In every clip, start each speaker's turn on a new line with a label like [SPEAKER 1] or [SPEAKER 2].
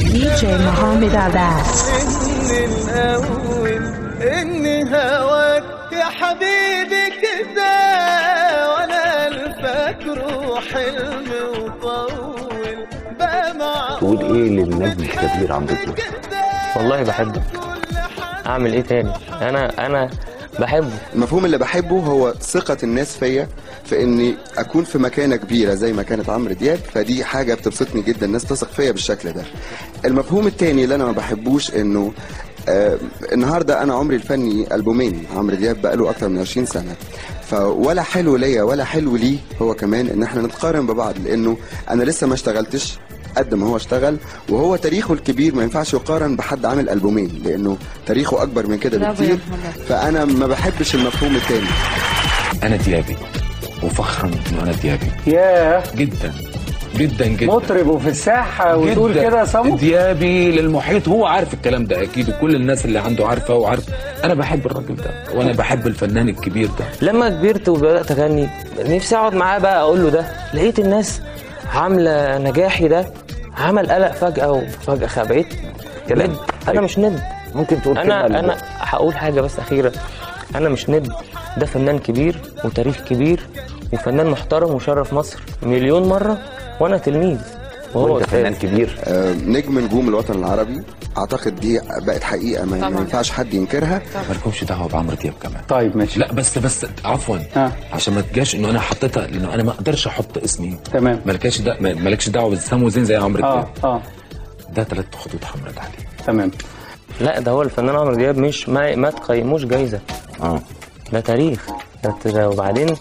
[SPEAKER 1] DJ Mohammed Abbas.
[SPEAKER 2] من الأول إن هواك يا حبيبي كده وأنا الفاكره حلم وطول بقى مع
[SPEAKER 3] تقول ايه للنجم الكبير عمرو دياب
[SPEAKER 4] والله بحبه اعمل ايه تاني انا انا بحبه
[SPEAKER 5] المفهوم اللي بحبه هو ثقة الناس فيا في اني اكون في مكانة كبيرة زي ما كانت عمرو دياب فدي حاجة بتبسطني جدا الناس تثق فيا بالشكل ده المفهوم التاني اللي انا ما بحبوش انه آه النهارده انا عمري الفني البومين عمرو دياب بقاله اكتر من 20 سنه فولا حلو ليا ولا حلو ليه هو كمان ان احنا نتقارن ببعض لانه انا لسه ما اشتغلتش قد ما هو اشتغل وهو تاريخه الكبير ما ينفعش يقارن بحد عامل البومين لانه تاريخه اكبر من كده
[SPEAKER 1] برافو يا
[SPEAKER 5] بكتير
[SPEAKER 1] محمد.
[SPEAKER 5] فانا ما بحبش المفهوم التاني
[SPEAKER 6] انا ديابي وفخرا انه انا ديابي
[SPEAKER 7] ياه
[SPEAKER 6] جدا جدا جدا
[SPEAKER 7] مطرب وفي الساحه وتقول
[SPEAKER 6] جداً.
[SPEAKER 7] كده يا صامو
[SPEAKER 6] ديابي للمحيط هو عارف الكلام ده اكيد وكل الناس اللي عنده عارفه وعارف انا بحب الراجل ده وانا بحب الفنان الكبير ده
[SPEAKER 4] لما كبرت وبدات اغني نفسي اقعد معاه بقى اقول له ده لقيت الناس عامله نجاحي ده عمل قلق فجاه وفجاه خبعت
[SPEAKER 3] كلام.
[SPEAKER 4] ند انا مش ند
[SPEAKER 3] ممكن تقول
[SPEAKER 4] انا
[SPEAKER 3] كلمة
[SPEAKER 4] انا هقول حاجه بس اخيره انا مش ند ده فنان كبير وتاريخ كبير وفنان محترم وشرف مصر مليون مره وانا تلميذ وهو
[SPEAKER 3] وانت فنان
[SPEAKER 4] أستاذ.
[SPEAKER 3] كبير
[SPEAKER 5] آه، نجم نجوم الوطن العربي اعتقد دي بقت حقيقه ما ما ينفعش حد ينكرها
[SPEAKER 6] مالكمش دعوه بعمرو دياب كمان
[SPEAKER 7] طيب ماشي
[SPEAKER 6] لا بس بس عفوا
[SPEAKER 7] آه.
[SPEAKER 6] عشان ما تجاش انه انا حطيتها لانه انا ما اقدرش احط اسمي
[SPEAKER 7] تمام
[SPEAKER 6] مالكش دا مالكش دعوه بسام وزين زي عمرو
[SPEAKER 7] اه
[SPEAKER 6] دياب
[SPEAKER 7] اه
[SPEAKER 6] ده ثلاث خطوط حمراء عليه
[SPEAKER 7] تمام
[SPEAKER 4] لا ده هو الفنان عمرو دياب مش ما, ما تقيموش جايزه
[SPEAKER 3] اه
[SPEAKER 4] ده تاريخ ده ده وبعدين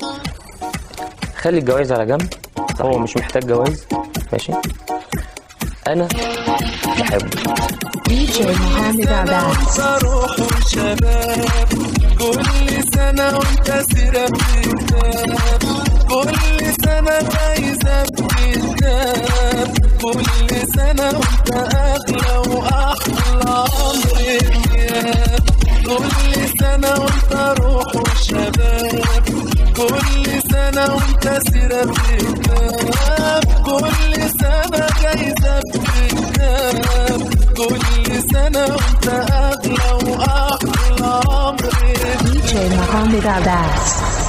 [SPEAKER 4] خلي الجوائز على جنب هو مش محتاج جوائز ماشي انا بحبه
[SPEAKER 1] DJ Mohammed Abbas.
[SPEAKER 2] روح وشباب كل سنة وانت سيرة بتكتاب كل سنة جايزة بتكتاب كل سنة وانت أغلى وأحلى عمر غياب كل سنة وانت روح وشباب كل سنة وانت سيرة بتكتاب كل سنة جايزة بتكتاب كل سنة وانت أغلى وأحلى عمر
[SPEAKER 1] DJ Mohammed Abbas.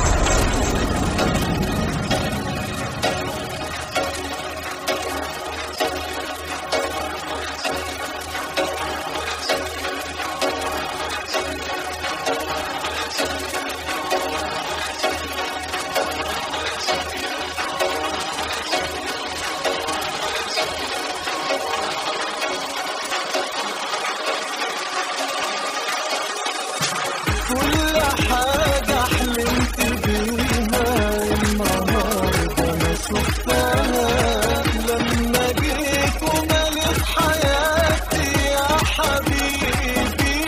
[SPEAKER 2] كل حاجة حلمت بيها النهاردة أنا شفتها لما جيت ومليت حياتي يا حبيبي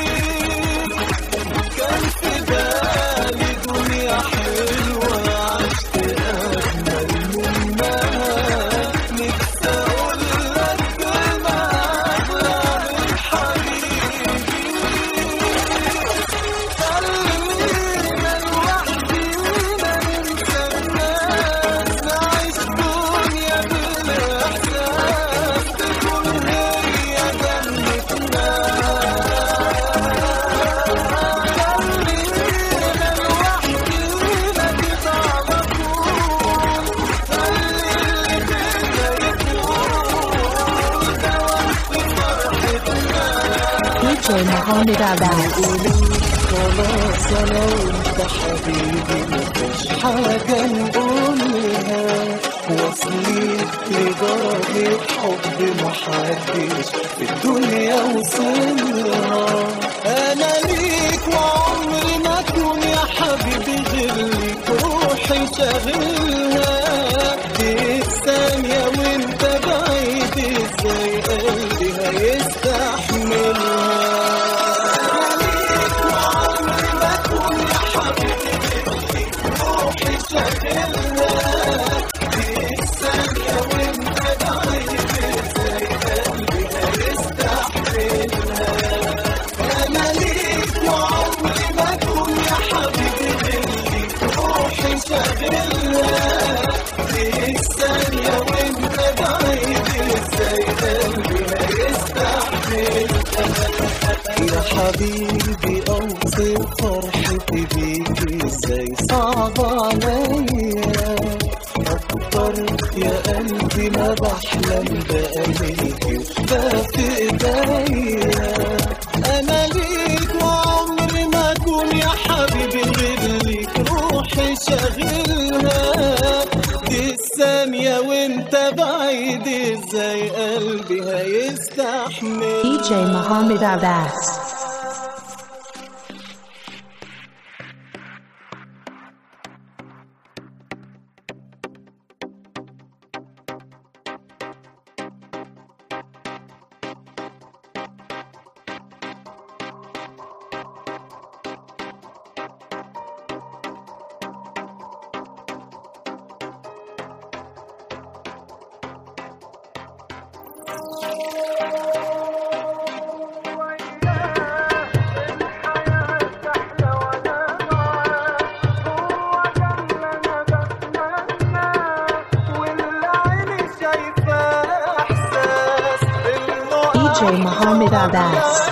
[SPEAKER 2] كان في بالي دنيا حلوة عشت أجمل منها نفسي أقول لك كلمة أغلى من حبيبي خلينا لوحدينا ننسى الناس نعيش دنيا بالإحساس تكون هي جنتنا خلينا لوحدينا كده على طول خلي اللي بينا يكون ده وقت فرحتنا
[SPEAKER 1] DJ Mohammed Abbas.
[SPEAKER 2] خلاص انا وانت حبيبي مفيش حاجة نقولها واصلين لدرجة حب محدش في الدنيا وصلها انا ليك وعمري ما اكون يا حبيبي غير ليك روحي شاغلها دي ثانية وانت بعيد ازاي قلبي هيستحملها حبيبي اوصف فرحتي بيك ازاي صعب عليا اكتر يا قلبي ما بحلم بقلبي وده في ايديا انا ليك وعمري ما اكون يا حبيبي غير ليك روحي شاغلها دي الثانية وانت بعيد ازاي قلبي هيستحمل
[SPEAKER 1] DJ Muhammad Abbas. DJ Muhammad Abbas.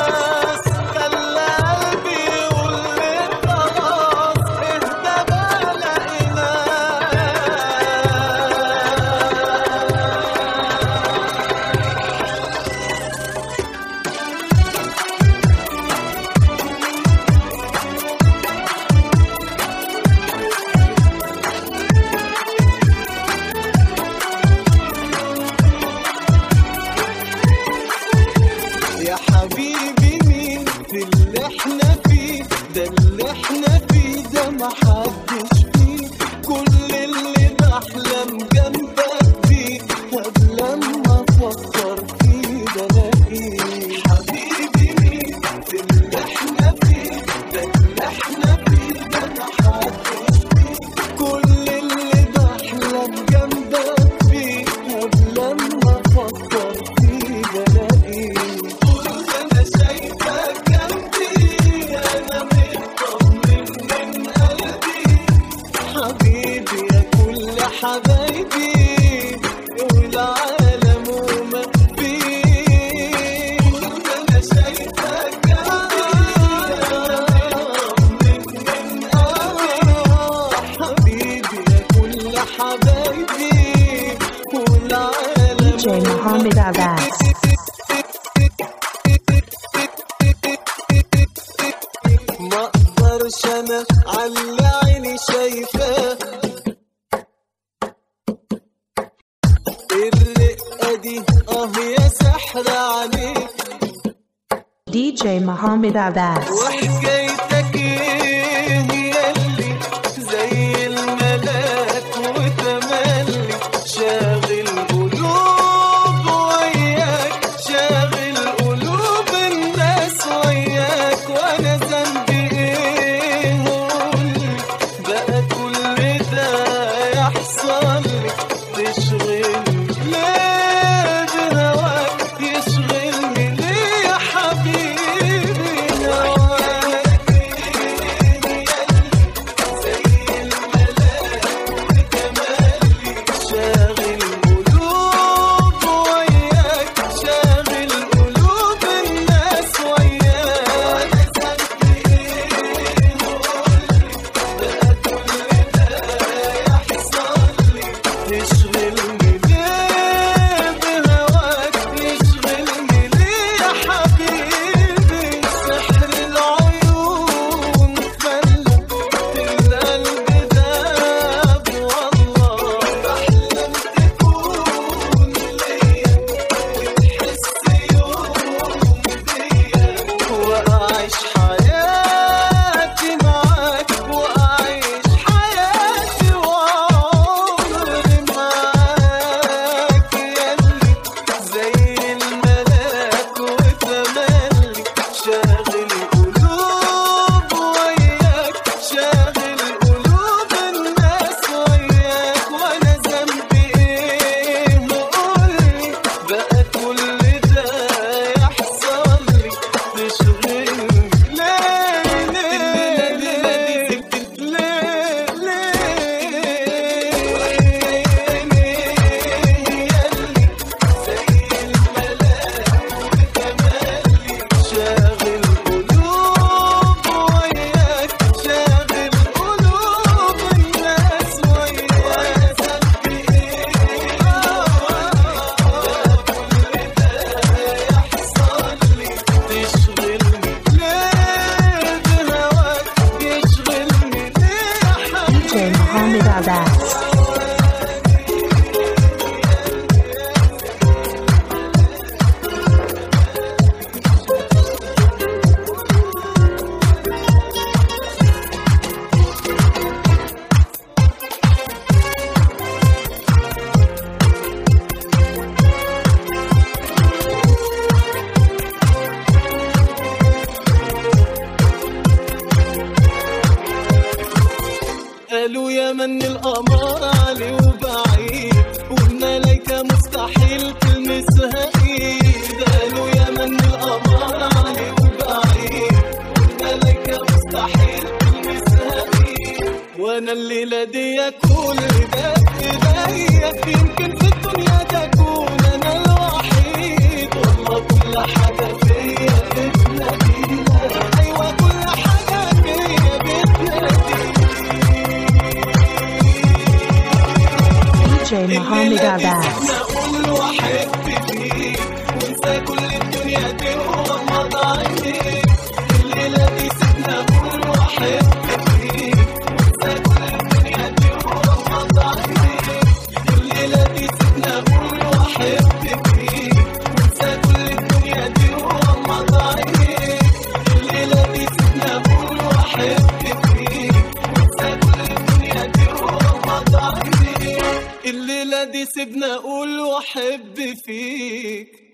[SPEAKER 2] يا حبيبي مين في اللي احنا فيه ده اللي احنا فيه ده محدش فيه كل اللي بحلم جنبك بيه قبل ما افكر فيه بلاقيه حبيبي مين في اللي احنا فيه ده اللي احنا فيه ده محدش فيه كل اللي بحلم جنبك بيه قبل ما افكر فيه بلاقيه انا شايفك جنبي انا مطمن من قلبي حبيبي يا كل حبايبي والعالم وما فيه انا شايفك جنبي انا مطمن من آه حبيبي يا كل حبايبي والعالم
[SPEAKER 1] DJ Muhammad Abbas.
[SPEAKER 2] ما اقدرش انا على عيني شايفاه الرقه دي اه يا سحر عليك
[SPEAKER 1] DJ Muhammad Abbas.
[SPEAKER 2] وحكايتك ايه ياللي زي الملاك وتملي شاغل قلوب وياك شاغل قلوب الناس وياك وانا ذنبي ايه قولي بقى كل ده يحصل لي تشغلني ليه بهواك يشغلني ليه يا حبيبي هواك يا من القمر علي وبعيد والملايكة مستحيل تلمسها ايد قالوا يا من القمر علي وبعيد والملايكة مستحيل تلمسها ايد وانا الليلة دي كل ده في ايديا يمكن في الدنيا تكون انا الوحيد والله كل حاجة فيا بتنادينا ايوه كل حاجة فيا بتنادينا
[SPEAKER 1] DJ Muhammad Abbas.
[SPEAKER 2] اقول واحب فيك وانسى كل الدنيا دي وغمض عينيك الليله دي سيبنا اقول واحب فيك وانسى كل الدنيا دي وغمض عينيك الليله دي سيبنا اقول واحب فيك وانسى كل الدنيا دي وغمض عينيك الليله دي سيبنا اقول واحب فيك وانسى كل الدنيا دي وغمض عينيك الليلة دي سيبنا أقول وأحب فيك